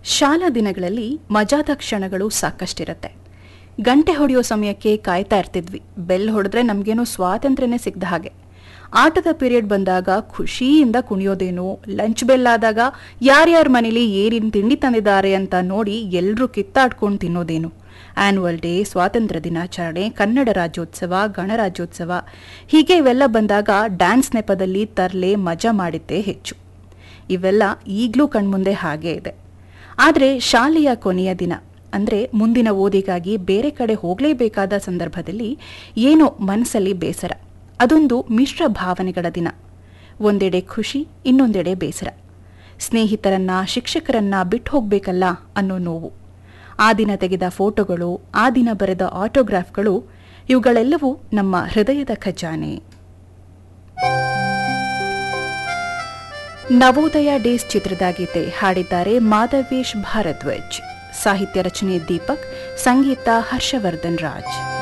ಶಾಲಾ ದಿನಗಳಲ್ಲಿ ಮಜಾದ ಕ್ಷಣಗಳು ಸಾಕಷ್ಟಿರತ್ತೆ ಗಂಟೆ ಹೊಡೆಯೋ ಸಮಯಕ್ಕೆ ಕಾಯ್ತಾ ಇರ್ತಿದ್ವಿ ಬೆಲ್ ಹೊಡೆದ್ರೆ ನಮಗೇನೋ ಸ್ವಾತಂತ್ರ್ಯನೇ ಸಿಗ್ದ ಹಾಗೆ ಆಟದ ಪೀರಿಯಡ್ ಬಂದಾಗ ಖುಷಿಯಿಂದ ಕುಣಿಯೋದೇನು ಲಂಚ್ ಬೆಲ್ ಆದಾಗ ಯಾರ್ಯಾರ ಮನೇಲಿ ಏನೇನು ತಿಂಡಿ ತಂದಿದ್ದಾರೆ ಅಂತ ನೋಡಿ ಎಲ್ಲರೂ ಕಿತ್ತಾಡ್ಕೊಂಡು ತಿನ್ನೋದೇನು ಆನ್ಯುವಲ್ ಡೇ ಸ್ವಾತಂತ್ರ್ಯ ದಿನಾಚರಣೆ ಕನ್ನಡ ರಾಜ್ಯೋತ್ಸವ ಗಣರಾಜ್ಯೋತ್ಸವ ಹೀಗೆ ಇವೆಲ್ಲ ಬಂದಾಗ ಡ್ಯಾನ್ಸ್ ನೆಪದಲ್ಲಿ ತರ್ಲೆ ಮಜಾ ಮಾಡಿದ್ದೇ ಹೆಚ್ಚು ಇವೆಲ್ಲ ಈಗಲೂ ಕಣ್ಮುಂದೆ ಹಾಗೇ ಇದೆ ಆದರೆ ಶಾಲೆಯ ಕೊನೆಯ ದಿನ ಅಂದರೆ ಮುಂದಿನ ಓದಿಗಾಗಿ ಬೇರೆ ಕಡೆ ಹೋಗಲೇಬೇಕಾದ ಸಂದರ್ಭದಲ್ಲಿ ಏನೋ ಮನಸ್ಸಲ್ಲಿ ಬೇಸರ ಅದೊಂದು ಮಿಶ್ರ ಭಾವನೆಗಳ ದಿನ ಒಂದೆಡೆ ಖುಷಿ ಇನ್ನೊಂದೆಡೆ ಬೇಸರ ಸ್ನೇಹಿತರನ್ನ ಶಿಕ್ಷಕರನ್ನ ಬಿಟ್ಟು ಹೋಗ್ಬೇಕಲ್ಲ ಅನ್ನೋ ನೋವು ಆ ದಿನ ತೆಗೆದ ಫೋಟೋಗಳು ಆ ದಿನ ಬರೆದ ಆಟೋಗ್ರಾಫ್ಗಳು ಇವುಗಳೆಲ್ಲವೂ ನಮ್ಮ ಹೃದಯದ ಖಜಾನೆ ನವೋದಯ ಡೇಸ್ ಚಿತ್ರದ ಗೀತೆ ಹಾಡಿದ್ದಾರೆ ಮಾಧವೇಶ್ ಭಾರದ್ವಾಜ್ ಸಾಹಿತ್ಯ ರಚನೆ ದೀಪಕ್ ಸಂಗೀತ ಹರ್ಷವರ್ಧನ್ ರಾಜ್